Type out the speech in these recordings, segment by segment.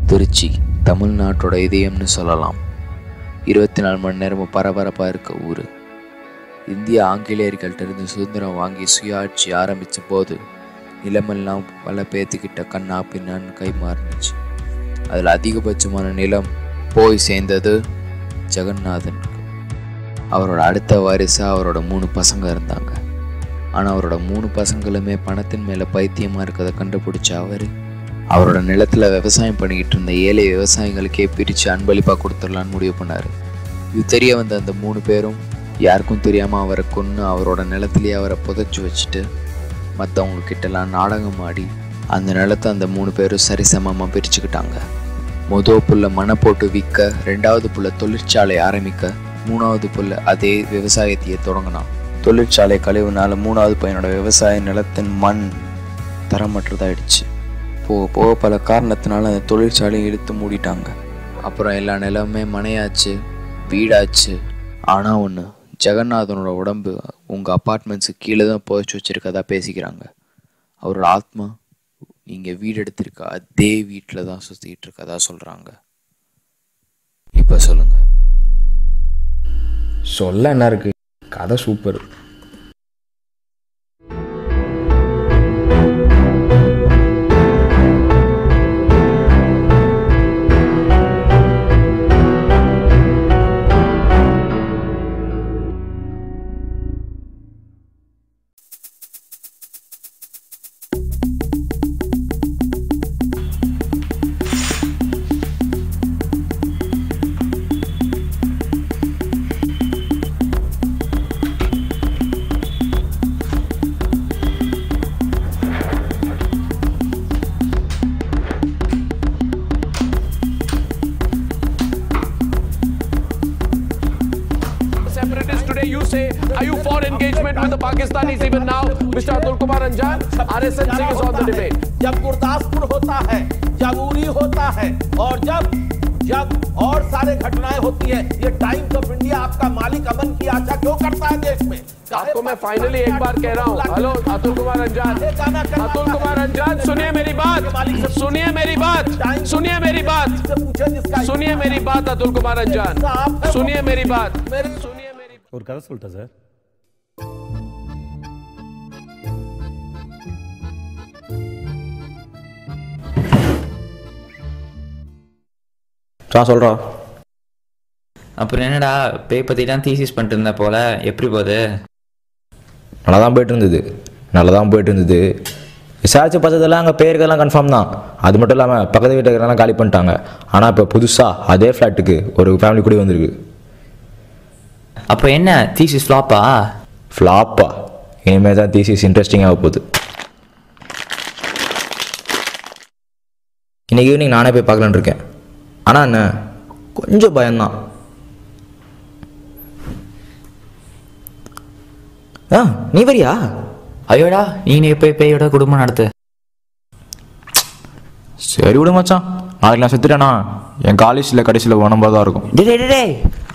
திருச்சி தமிழ்நாட்டோட இதயம்னு சொல்லலாம் இருபத்தி நாலு மணி நேரமும் பரபரப்பாக இருக்க ஊர் இந்திய ஆங்கிலேயர்கள்ட்ட இருந்து சுதந்திரம் வாங்கி சுயாட்சி ஆரம்பித்த போது நிலமெல்லாம் பல பேத்துக்கிட்ட கண்ணா பின்னான்னு கை மாறுனுச்சு அதில் அதிகபட்சமான நிலம் போய் சேர்ந்தது ஜெகநாதனுக்கு அவரோட அடுத்த வாரிசாக அவரோட மூணு பசங்க இருந்தாங்க ஆனால் அவரோட மூணு பசங்களுமே பணத்தின் மேலே பைத்தியமாக இருக்கிறத கண்டுபிடிச்ச அவர் அவரோட நிலத்தில் விவசாயம் பண்ணிக்கிட்டு இருந்த ஏழை விவசாயிகளுக்கே பிரித்து அன்பளிப்பாக கொடுத்துடலான்னு முடிவு பண்ணார் இது தெரிய வந்த அந்த மூணு பேரும் யாருக்கும் தெரியாமல் அவரை கொன்று அவரோட நிலத்திலேயே அவரை புதைச்சி வச்சுட்டு மற்றவங்க கிட்டலாம் நாடகம் ஆடி அந்த நிலத்தை அந்த மூணு பேரும் சரிசமமாக பிரிச்சுக்கிட்டாங்க மொதல் புல்ல மனை போட்டு விற்க ரெண்டாவது புல்ல தொழிற்சாலை ஆரம்பிக்க மூணாவது புல்ல அதே விவசாயத்தையே தொடங்கினான் தொழிற்சாலை கழிவுனால மூணாவது பையனோட விவசாய நிலத்தின் மண் தரமற்றதாயிடுச்சு போக போக பல காரணத்தினால அந்த தொழிற்சாலையை இழுத்து மூடிட்டாங்க அப்புறம் எல்லா நிலமுமே மனையாச்சு வீடாச்சு ஆனால் ஒன்று ஜெகநாதனோட உடம்பு உங்கள் அப்பார்ட்மெண்ட்ஸுக்கு கீழே தான் புதைச்சி வச்சிருக்கதா பேசிக்கிறாங்க அவரோட ஆத்மா நீங்கள் வீடு எடுத்திருக்க அதே வீட்டில் தான் சுற்றிக்கிட்டு இருக்கதா சொல்கிறாங்க இப்போ சொல்லுங்கள் சொல்ல என்ன இருக்கு கதை super separatists today you say are you for engagement with the pakistanis even now mr atul kumar anjan rsn singh is on the debate जब गुरदासपुर होता है जब उरी होता है और जब जब और सारे घटनाएं होती है ये टाइम्स ऑफ इंडिया आपका मालिक अमन की आशा क्यों करता है देश में आपको मैं फाइनली एक बार कह रहा हूँ हेलो अतुल कुमार अंजान अतुल कुमार अंजान सुनिए मेरी बात सुनिए मेरी बात सुनिए मेरी बात पूछे जिसका सुनिए मेरी बात अतुल कुमार अंजान सुनिए मेरी बात मेरे सुनिए मेरी ஒரு கதை சொல்லிட்டேன் சார் நான் சொல்கிறோம் அப்புறம் என்னடா பேய் பற்றி தான் தீசிஸ் பண்ணிட்டு இருந்த போல எப்படி போகுது நல்லா தான் போயிட்டு இருந்தது நல்லா தான் போயிட்டு இருந்தது விசாரிச்ச பட்சத்தில் அங்கே பேருக்கெல்லாம் கன்ஃபார்ம் தான் அது மட்டும் இல்லாமல் பக்கத்து வீட்டுக்கெல்லாம் காலி பண்ணிட்டாங்க ஆனால் இப்போ புதுசாக அதே ஃப்ளாட்டுக்கு ஒரு ஃபேமிலி கூட வந்திருக்கு அப்போ என்ன தீசிஸ் ஃப்ளாப்பா ஃப்ளாப்பா இனிமேல் தான் தீசிஸ் இன்ட்ரெஸ்டிங்காக போகுது இன்னைக்கு ஈவினிங் நானே போய் பார்க்கலான்னு இருக்கேன் ஆனால் என்ன கொஞ்சம் பயம்தான் ஆ நீ வரியா ஐயோடா நீ போய் பேயோட குடும்பம் நடத்து சரி விடு மச்சான் நாளைக்கு நான் செத்துட்டேனா என் காலேஜில் கடைசியில் உடம்பாக தான் இருக்கும் டேய், டேய், டேய், டேய்.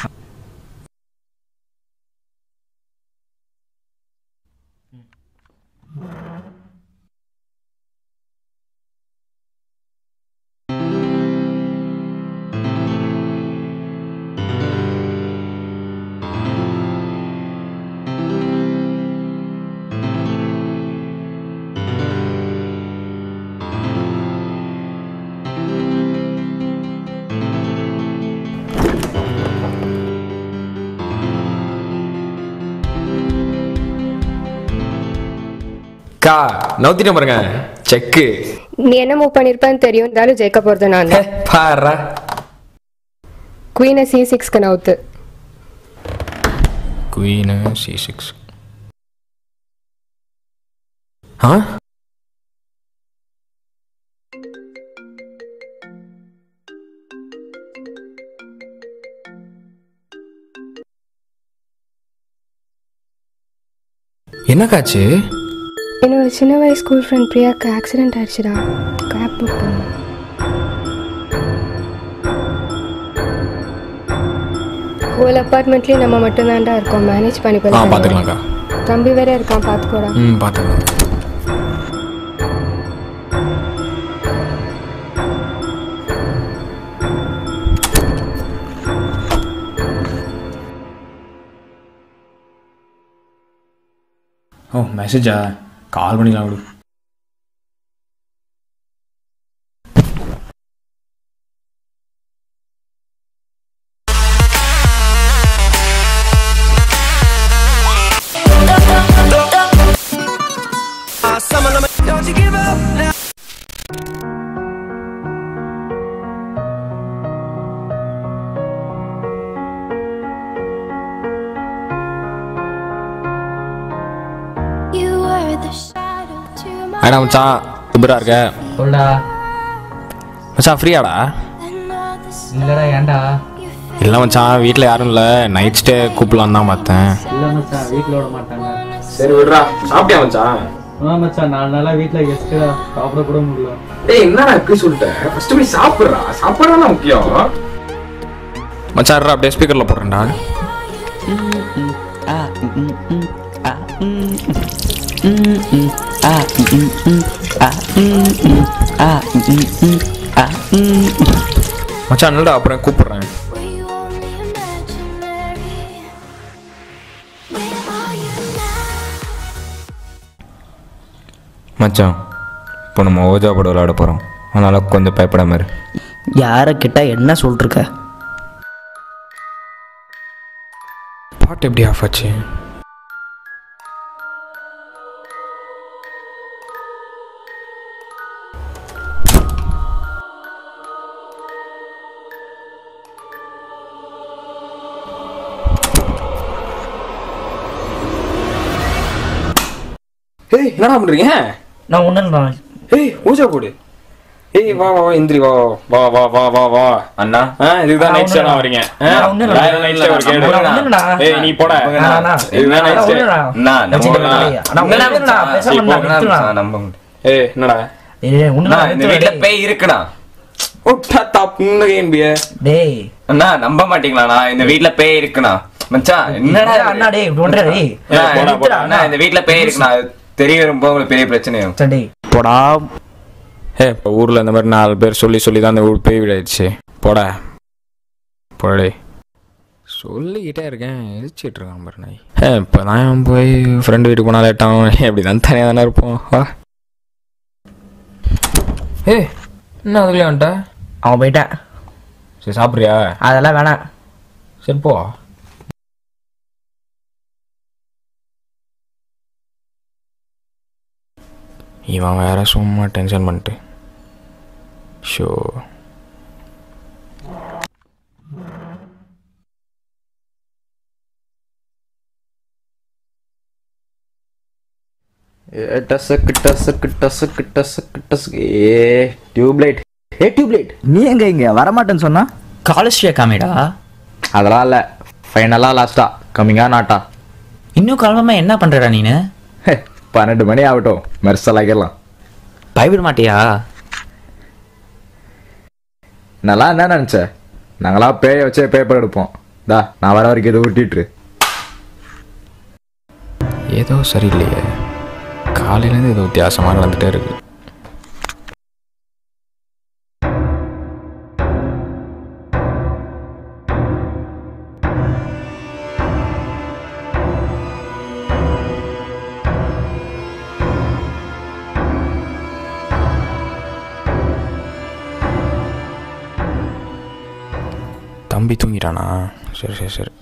கா நவுத்திட்டேன் பாருங்க செக்கு நீ என்ன மூவ் பண்ணிருப்பேன்னு தெரியும் இருந்தாலும் ஜெயிக்க போறது நான் தான் பாரா குவீனை சி சிக்ஸ்க்கு நவுத்து குயின் சி சிக்ஸ் ஆ என்னக்காச்சு என்னோட சின்ன வயசு ஸ்கூல் ஃப்ரெண்ட் பிரியாக்கு ஆக்சிடென்ட் ஆயிடுச்சுடா கேப் புக் பண்ணு ஹோல் அப்பார்ட்மெண்ட்லேயும் நம்ம மட்டும்தான்டா இருக்கோம் மேனேஜ் பண்ணி ஆ பண்ணி பார்த்துக்கலாம்க்கா தம்பி வேற இருக்கான் பார்த்துக்கோடா ம் பார்த்துக்கலாம் ஓ மெசேஜா கால் பண்ணிக்கலாம் விடு You were the shadow to my ஆடா மச்சான் எப்படா இருக்க சொல்டா மச்சான் ஃப்ரீயாடா another இல்லடா ஏன்டா இல்லை மச்சான் வீட்டில் யாரும் இல்லை நைட் ஸ்டே கூப்பிடலாம் தான் பார்த்தேன் இல்ல மச்சான் வீட்ல விட மாட்டாங்க சரி விடுறா சாப்பிட்டியா மச்சான் ஆ மச்சான் நாலு நாளா வீட்ல கெஸ்டா சாப்பிட கூட முடியல ஏய் என்னடா இப்படி சொல்லிட்டேன் ஃபர்ஸ்ட் போய் சாப்பிட்றா சாப்பிட்றா முக்கியம் மச்சான் இருடா, அப்படியே ஸ்பீக்கரில் போடுறேன்டா மச்சான் இல்லடா அப்புறம் கூப்பிடுறேன் Were you only imaginary? Where are you now? மச்சான் இப்போ நம்ம ஓஜா படம் விளையாட போகிறோம் அதனால் கொஞ்சம் பயப்படாம இரு யாரை கிட்ட என்ன சொல்லிருக்க பாட்டு எப்படி ஆஃப் ஆச்சு ஏய் என்னடா பண்றீங்க நான் ஒன்றும் ஏய் ஊஜா போடு ஏய் வா வா வா இந்திரி வா வா வா வா வா வா அண்ணா ஆ இதுதான் நைட் ஸ்டே வரீங்க ஆ? நான் ஒண்ணும் இல்ல. வேற night stay ஒரு கேடு. நான் ஒண்ணும் இல்லடா. ஏய் நீ போட அண்ணா, அண்ணா. இதுதான் night stay. அண்ணா நம்ம வச்சுட்டு ஊர்ல- போய். அண்ணா, ஒண்ணும் இல்லடா. பேசாம சரி, இருந்தா போ. நிறுத்துடா. அண்ணா, நம்ப முடியல. ஏய் என்னடா ஏய், ஒண்ணும் அண்ணா, இல்லடா, இந்த நிறுத்துடா, வீட்ல டேய். பேய் இருக்குண்ணா ஒட்டா தப்புன்னு கேம்பிய டேய் அண்ணா நம்ப மாட்டீங்களாண்ணா இந்த வீட்ல பேய் இருக்குண்ணா மச்சான் என்னடா என்னடா அண்ணா டேய் இப்படி பண்ற டேய் அண்ணா, ஏய், போடா, போடா. அண்ணா இந்த வீட்ல பேய் இருக்குண்ணா அது தெரிய வரும்போது உங்களுக்கு பெரிய பிரச்சனையும் சரி டேய் போடா ஏ இப்போ ஊரில் இந்த மாதிரி நாலு பேர் சொல்லி சொல்லி தான் இந்த ஊர் பேய் விடாயிடுச்சு போடா போடே சொல்லிக்கிட்டே இருக்கேன் எரிச்சிட்டு இருக்கான் பாரு நாய் ஏ இப்போ நான் போய் ஃப்ரெண்டு வீட்டுக்கு போனால் லேட்டாகும் எப்படி தான் தனியாக தானே இருப்போம் வா ஏ என்ன அதுக்குள்ளே வந்துட்ட அவன் போயிட்டான் சரி சாப்பிட்றியா அதெல்லாம் வேணாம் சரி போ இவன் வேற சும்மா டென்ஷன் பண்ணிட்டு ஷோ டசக்கு டசக்கு டசக்கு டசக்கு டசக்கு ஏ டியூப்லைட் ஏ டியூப்லைட் நீ எங்க இங்க வரமாட்டேன்னு சொன்னா காலேஜ் காமிடா அதெல்லாம் இல்லை ஃபைனலாக லாஸ்டா கம்மிங்கா நாட்டா இன்னும் காலமா என்ன பண்றடா நீனு ஹே, பன்னெண்டு மணி ஆகட்டும் மெர்சலாக்கிடலாம் பயப்பட மாட்டியா நல்லா என்ன நினச்ச நாங்களா பேய வச்சே பேப்பர் எடுப்போம் தா நான் வர வரைக்கும் இதை ஊட்டிட்டு ஏதோ சரியில்லையே காலையிலேருந்து ஏதோ வித்தியாசமாக நடந்துகிட்டே இருக்கு தம்பி தூங்கிட்டானா சரி சரி சரி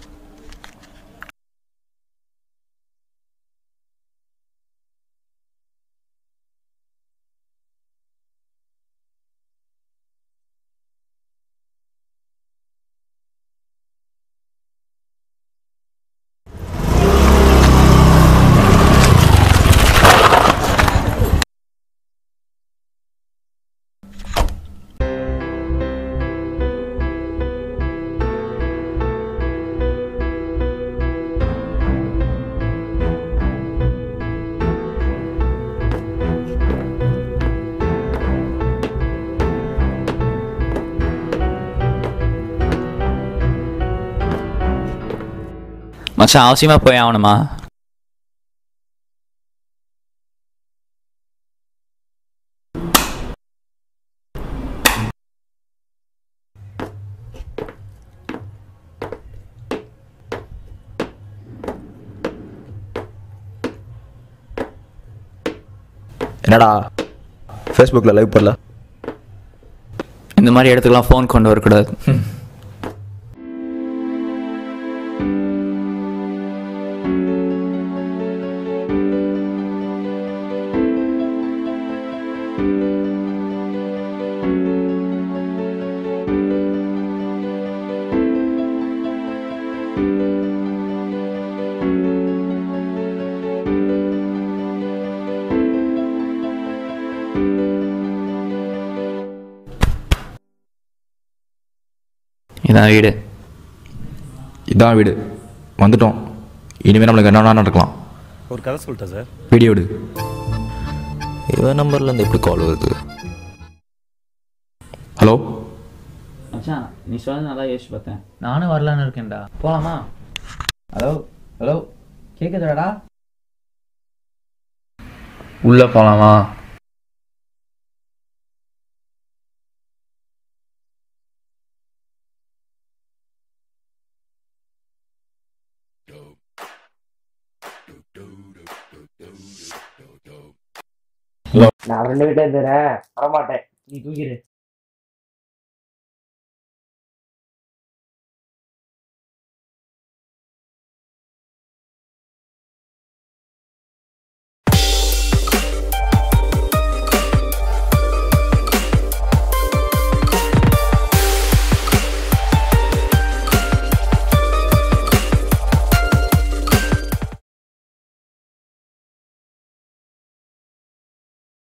மச்சான் அவசியமா போய் ஆகணுமா என்னடா ஃபேஸ்புக்கில் லைவ் பண்ணல இந்த மாதிரி இடத்துக்குலாம் ஃபோன் கொண்டு வரக்கூடாது இதான் வீடு இதான் வீடு வந்துட்டோம் இனிமேல் நம்மளுக்கு என்ன வேணா நடக்கலாம் ஒரு கதை சொல்லிட்டேன் சார் வீடியோ எடு இவன் நம்பர்லேருந்து எப்படி கால் வருது ஹலோ மச்சான் நீ சொல்ல நல்லா யோசிச்சு பார்த்தேன் நானும் வரலான்னு இருக்கேன்டா போலாமா ஹலோ ஹலோ கேக்குதாடா உள்ள போலாமா நான் ரெண்டு வீட்டே தரேன் வரமாட்டேன் நீ தூக்கிடு